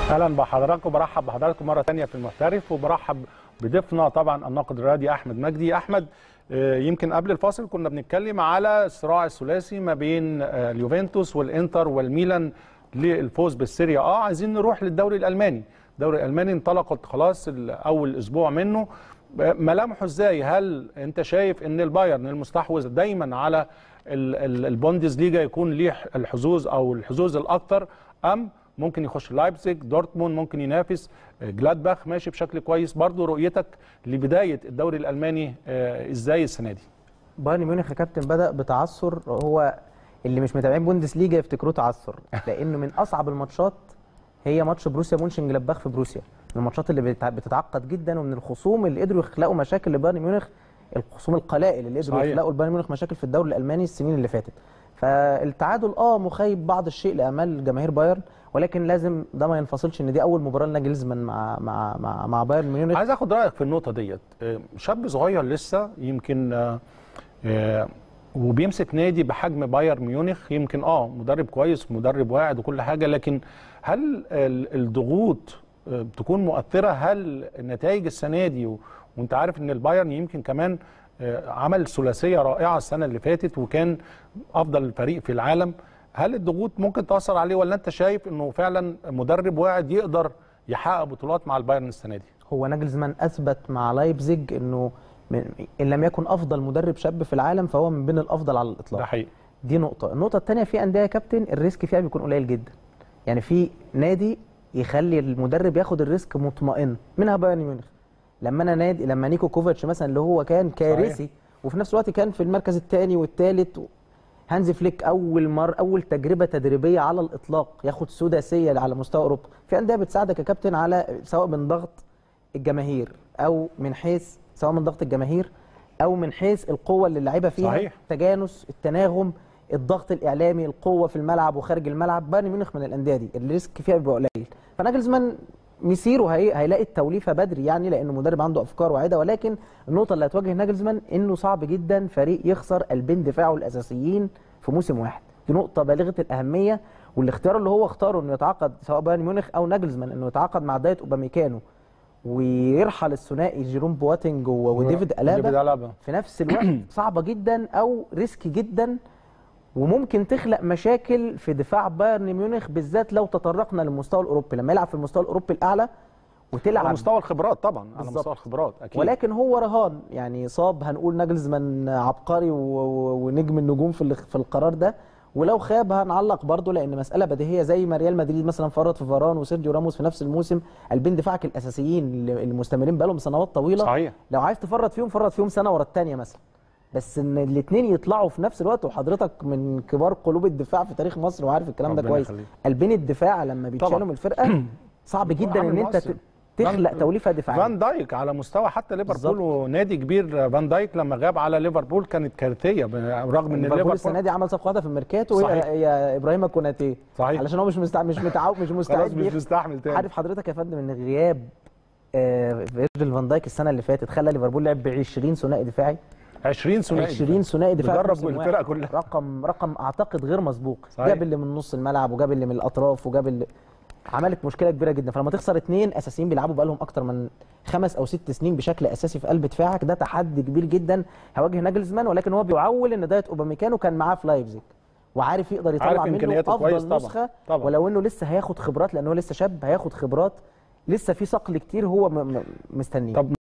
اهلا بحضراتكم برحب بحضراتكم مره ثانيه في المحترف وبرحب بضيفنا طبعا الناقد الرياضي احمد مجدي احمد آه، يمكن قبل الفاصل كنا بنتكلم على الصراع الثلاثي ما بين آه، اليوفنتوس والانتر والميلان للفوز بالسيريا اه عايزين نروح للدوري الالماني الدوري الالماني انطلقت خلاص ال- اول اسبوع منه آه، ملامحه ازاي هل انت شايف ان البايرن المستحوذ دايما على ال- ال- البوندسليجا يكون ليه الحظوظ او الحظوظ الاكثر ام ممكن يخش لايبزيج دورتموند ممكن ينافس آه، جلادباخ ماشي بشكل كويس برضو رؤيتك لبدايه الدوري الالماني آه، ازاي السنه دي بايرن ميونخ يا كابتن بدا بتعثر هو اللي مش متابعين بوندسليجا يفتكروه تعثر لانه من اصعب الماتشات هي ماتش بروسيا مونشن جلادباخ في بروسيا من الماتشات اللي بتع- بتتعقد جدا ومن الخصوم اللي قدروا يخلقوا مشاكل لبايرن ميونخ الخصوم القلائل اللي قدروا صحيح. يخلقوا لبايرن ميونخ مشاكل في الدوري الالماني السنين اللي فاتت فالتعادل اه مخيب بعض الشيء لامال جماهير بايرن ولكن لازم ده ما ينفصلش ان دي اول مباراه لناجلزمان مع مع مع, مع بايرن ميونخ عايز اخد رايك في النقطه ديت آه، شاب صغير لسه يمكن آه، آه، وبيمسك نادي بحجم بايرن ميونخ يمكن اه مدرب كويس ومدرب واعد وكل حاجه لكن هل ال- الضغوط آه، بتكون مؤثره هل النتائج السنه دي و- وانت عارف ان البايرن يمكن كمان آه، عمل ثلاثيه رائعه السنه اللي فاتت وكان افضل فريق في العالم هل الضغوط ممكن تاثر عليه ولا انت شايف انه فعلا مدرب واعد يقدر يحقق بطولات مع البايرن السنه دي هو ناجلزمان اثبت مع لايبزيج انه من ان لم يكن افضل مدرب شاب في العالم فهو من بين الافضل على ده الاطلاق حقيقي دي نقطه النقطه الثانيه في انديه يا كابتن الريسك فيها بيكون قليل جدا يعني في نادي يخلي المدرب ياخد الريسك مطمئن منها بايرن ميونخ لما انا نادي لما نيكو كوفاتش مثلا اللي هو كان كارثي وفي نفس الوقت كان في المركز الثاني والثالث هانزي فليك اول مر اول تجربه تدريبيه على الاطلاق ياخد سداسيه على مستوى اوروبا في انديه بتساعدك يا كابتن على سواء من ضغط الجماهير او من حيث سواء من ضغط الجماهير او من حيث القوه اللي اللعيبه فيها صحيح. التجانس التناغم الضغط الاعلامي القوه في الملعب وخارج الملعب بايرن ميونخ من الانديه دي الريسك فيها بيبقى قليل فناجلزمان مسيره هي... هيلاقي التوليفه بدري يعني لانه مدرب عنده افكار واعده ولكن النقطه اللي هتواجه ناجلزمان انه صعب جدا فريق يخسر قلبين دفاعه الاساسيين في موسم واحد دي نقطه بالغه الاهميه والاختيار اللي هو اختاره انه يتعاقد سواء بايرن ميونخ او ناجلزمان انه يتعاقد مع دايت اوباميكانو ويرحل الثنائي جيروم بواتينج و- وديفيد الابا ديفيد ألابا في نفس الوقت صعبه جدا او ريسكي جدا وممكن تخلق مشاكل في دفاع بايرن ميونخ بالذات لو تطرقنا للمستوى الاوروبي لما يلعب في المستوى الاوروبي الاعلى وتلعب على مستوى الخبرات طبعا على بالظبط. مستوى الخبرات اكيد ولكن هو رهان يعني صاب هنقول ناجلزمان عبقري و- و- ونجم النجوم في ال- في القرار ده ولو خاب هنعلق برضه لان مساله بديهيه زي ما ريال مدريد مثلا فرط في فاران وسيرجيو راموس في نفس الموسم قلبين دفاعك الاساسيين اللي اللي مستمرين بقالهم سنوات طويله صحيح لو عايز تفرط فيهم فرط فيهم سنه ورا الثانيه مثلا بس ان الاثنين يطلعوا في نفس الوقت وحضرتك من كبار قلوب الدفاع في تاريخ مصر وعارف الكلام ده ربنا كويس يخليك. قلبين الدفاع لما بيتشالوا طبعا. من الفرقه صعب جدا عامل ان انت مؤثر. ت- تخلق فان- توليفه دفاعيه فان دايك على مستوى حتى ليفربول بالظبط. ونادي كبير فان دايك لما غاب على ليفربول كانت كارثيه ب- رغم ان ليفربول السنه ليفربول دي عمل صفقه واحده في الميركاتو صحيح. هي هي ابراهيم كوناتي صحيح. علشان هو مش مستع... مش متعود مش خلاص مستعد مش يخ- مستحمل تاني عارف حضرتك يا فندم ان غياب آه، فيرجيل فان دايك السنه اللي فاتت خلى ليفربول لعب ب 20 ثنائي دفاعي 20 ثنائي 20 ثنائي دفاعي في بيجرب موسم الفرقه واحد. كلها رقم رقم اعتقد غير مسبوق صحيح. جاب اللي من نص الملعب وجاب اللي من الاطراف وجاب اللي عملت مشكله كبيره جدا فلما تخسر اثنين اساسيين بيلعبوا بقالهم اكتر من خمس او ست سنين بشكل اساسي في قلب دفاعك ده تحدي كبير جدا هيواجه ناجلزمان ولكن هو بيعول ان دايت اوباميكانو كان معاه في لايبزيج وعارف يقدر يطلع عارف منه إمكانياته افضل كويس طبعاً. نسخه طبعاً. ولو انه لسه هياخد خبرات لان هو لسه شاب هياخد خبرات لسه في صقل كتير هو م- م- مستنيه طب